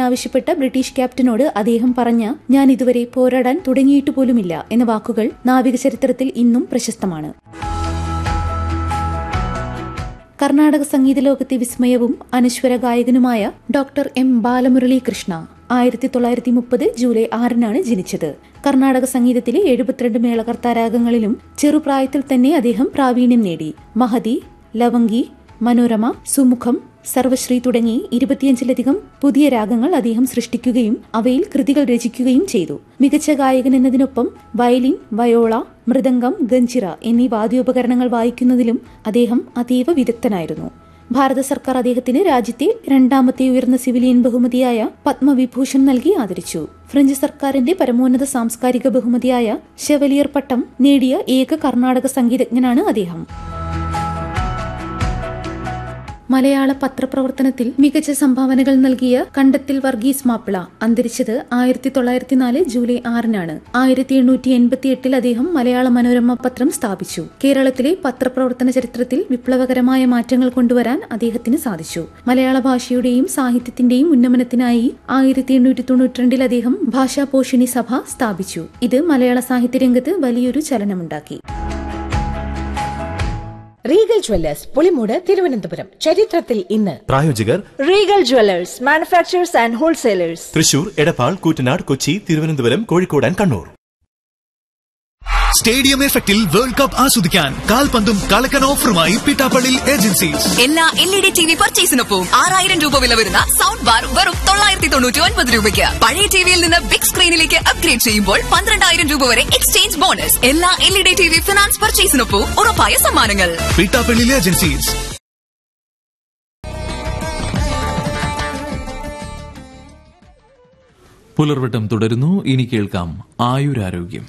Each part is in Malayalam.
ആവശ്യപ്പെട്ട ബ്രിട്ടീഷ് ക്യാപ്റ്റനോട് അദ്ദേഹം പറഞ്ഞ ഞാൻ ഇതുവരെ പോരാടാൻ തുടങ്ങിയിട്ട് പോലുമില്ല എന്ന വാക്കുകൾ നാവിക ചരിത്രത്തിൽ ഇന്നും പ്രശസ്തമാണ് കർണാടക സംഗീത ലോകത്തെ വിസ്മയവും അനശ്വര ഗായകനുമായ ഡോക്ടർ എം ബാലമുരളി കൃഷ്ണ ആയിരത്തി തൊള്ളായിരത്തി മുപ്പത് ജൂലൈ ആറിനാണ് ജനിച്ചത് കർണാടക സംഗീതത്തിലെ എഴുപത്തിരണ്ട് മേളകർത്താരാഗങ്ങളിലും ചെറുപ്രായത്തിൽ തന്നെ അദ്ദേഹം പ്രാവീണ്യം നേടി മഹതി ലവംഗി മനോരമ സുമുഖം സർവശ്രീ തുടങ്ങി ഇരുപത്തിയഞ്ചിലധികം പുതിയ രാഗങ്ങൾ അദ്ദേഹം സൃഷ്ടിക്കുകയും അവയിൽ കൃതികൾ രചിക്കുകയും ചെയ്തു മികച്ച ഗായകൻ എന്നതിനൊപ്പം വയലിൻ വയോള മൃദംഗം ഗഞ്ചിറ എന്നീ വാദ്യോപകരണങ്ങൾ വായിക്കുന്നതിലും അദ്ദേഹം അതീവ വിദഗ്ധനായിരുന്നു ഭാരത സർക്കാർ അദ്ദേഹത്തിന് രാജ്യത്തെ രണ്ടാമത്തെ ഉയർന്ന സിവിലിയൻ ബഹുമതിയായ പത്മവിഭൂഷൺ നൽകി ആദരിച്ചു ഫ്രഞ്ച് സർക്കാരിന്റെ പരമോന്നത സാംസ്കാരിക ബഹുമതിയായ ഷെവലിയർ പട്ടം നേടിയ ഏക കർണാടക സംഗീതജ്ഞനാണ് അദ്ദേഹം മലയാള പത്രപ്രവർത്തനത്തിൽ മികച്ച സംഭാവനകൾ നൽകിയ കണ്ടത്തിൽ വർഗീസ് മാപ്പിള അന്തരിച്ചത് ആയിരത്തി തൊള്ളായിരത്തി നാല് ജൂലൈ ആറിനാണ് ആയിരത്തി എണ്ണൂറ്റി എൺപത്തി എട്ടിൽ അദ്ദേഹം മലയാള മനോരമ പത്രം സ്ഥാപിച്ചു കേരളത്തിലെ പത്രപ്രവർത്തന ചരിത്രത്തിൽ വിപ്ലവകരമായ മാറ്റങ്ങൾ കൊണ്ടുവരാൻ അദ്ദേഹത്തിന് സാധിച്ചു മലയാള ഭാഷയുടെയും സാഹിത്യത്തിന്റെയും ഉന്നമനത്തിനായി ആയിരത്തി എണ്ണൂറ്റി തൊണ്ണൂറ്റിരണ്ടിൽ അദ്ദേഹം ഭാഷാപോഷിണി സഭ സ്ഥാപിച്ചു ഇത് മലയാള സാഹിത്യരംഗത്ത് വലിയൊരു ചലനമുണ്ടാക്കി റീഗൽ ജ്വല്ലേഴ്സ് പുളിമൂട് തിരുവനന്തപുരം ചരിത്രത്തിൽ ഇന്ന് പ്രായോജകർ Regal Jewellers manufacturers and wholesalers Thrissur Edappal Koottanad Kochi Thiruvananthapuram Kozhikode and Kannur stadium എഫക്റ്റിൽ വേൾഡ് കപ്പ് ആസ്വദിക്കാൻ കാൽപന്തും കളക്കൻ ഓഫറുമായി പിട്ടാപ്പള്ളി ഏജൻസീസ് എല്ലാ L E D T V പർച്ചേസിനൊപ്പം ആറായിരം രൂപ വില വരുന്ന സൗണ്ട് ബാർ വെറും തൊള്ളായിരത്തി തൊണ്ണൂറ്റി ഒൻപത് രൂപയ്ക്ക് പഴയ ടിവിയിൽ നിന്ന് ബിഗ് സ്ക്രീനിലേക്ക് അപ്ഗ്രേഡ് ചെയ്യുമ്പോൾ പന്ത്രണ്ടായിരം രൂപ വരെ എക്സ്ചേഞ്ച് ബോണസ് എല്ലാ L E D T V finance പർച്ചേസിനൊപ്പം ഉറപ്പായ സമ്മാനങ്ങൾ പിട്ടാപ്പള്ളി ഏജൻസീസ് പുലർവട്ടം തുടരുന്നു ഇനി കേൾക്കാം ആയുരാരോഗ്യം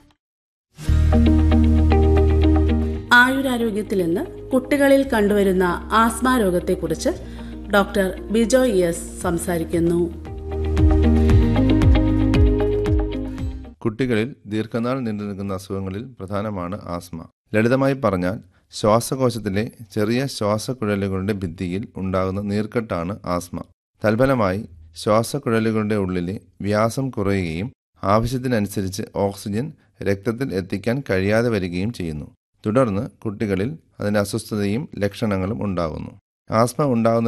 ആയുരാരോഗ്യത്തിൽ ഇന്ന് കുട്ടികളിൽ കണ്ടുവരുന്ന ആസ്മ രോഗത്തെക്കുറിച്ച് ഡോക്ടർ ബിജോയ് എസ് സംസാരിക്കുന്നു കുട്ടികളിൽ ദീർഘനാൾ നീണ്ടു നിൽക്കുന്ന അസുഖങ്ങളിൽ പ്രധാനമാണ് ആസ്മ ലളിതമായി പറഞ്ഞാൽ ശ്വാസകോശത്തിലെ ചെറിയ ശ്വാസക്കുഴലുകളുടെ ഭിത്തിയിൽ ഉണ്ടാകുന്ന നീർക്കെട്ടാണ് ആസ്മ തൽഫലമായി ശ്വാസക്കുഴലുകളുടെ ഉള്ളിലെ വ്യാസം കുറയുകയും ആവശ്യത്തിനനുസരിച്ച് ഓക്സിജൻ രക്തത്തിൽ എത്തിക്കാൻ കഴിയാതെ വരികയും ചെയ്യുന്നു തുടർന്ന് കുട്ടികളിൽ അതിന് അസ്വസ്ഥതയും ലക്ഷണങ്ങളും ഉണ്ടാകുന്നു ആസ്മ ഉണ്ടാകുന്ന